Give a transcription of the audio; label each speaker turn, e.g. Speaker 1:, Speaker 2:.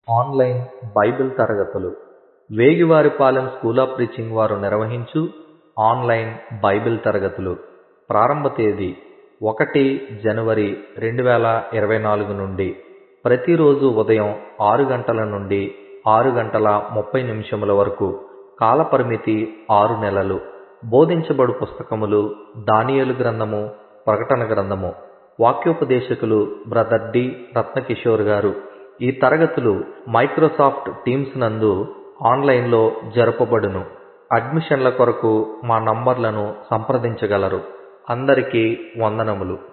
Speaker 1: online Bible తరగతులు వేగివారిపాలెం school of preaching వారు నిర్వహించు online Bible తరగతులు ప్రారంభ తేదీ ఒకటి జనవరి రెండు వేల ఇరవై నాలుగు నుండి ప్రతిరోజు ఉదయం ఆరు గంటల నుండి ఆరు గంటల ముప్పై నిమిషముల వరకు కాలపరిమితి ఆరు నెలలు బోధించబడు పుస్తకములు దానియేలు గ్రంథము ప్రకటన గ్రంథము వాక్యోపదేశకులు బ్రదర్ డి రత్నకిషోర్ గారు ఈ తరగతులు మైక్రోసాఫ్ట్ టీమ్స్ నందు ఆన్లైన్లో జరుపబడును అడ్మిషన్ల కొరకు మా నంబర్లను సంప్రదించగలరు అందరికీ వందనములు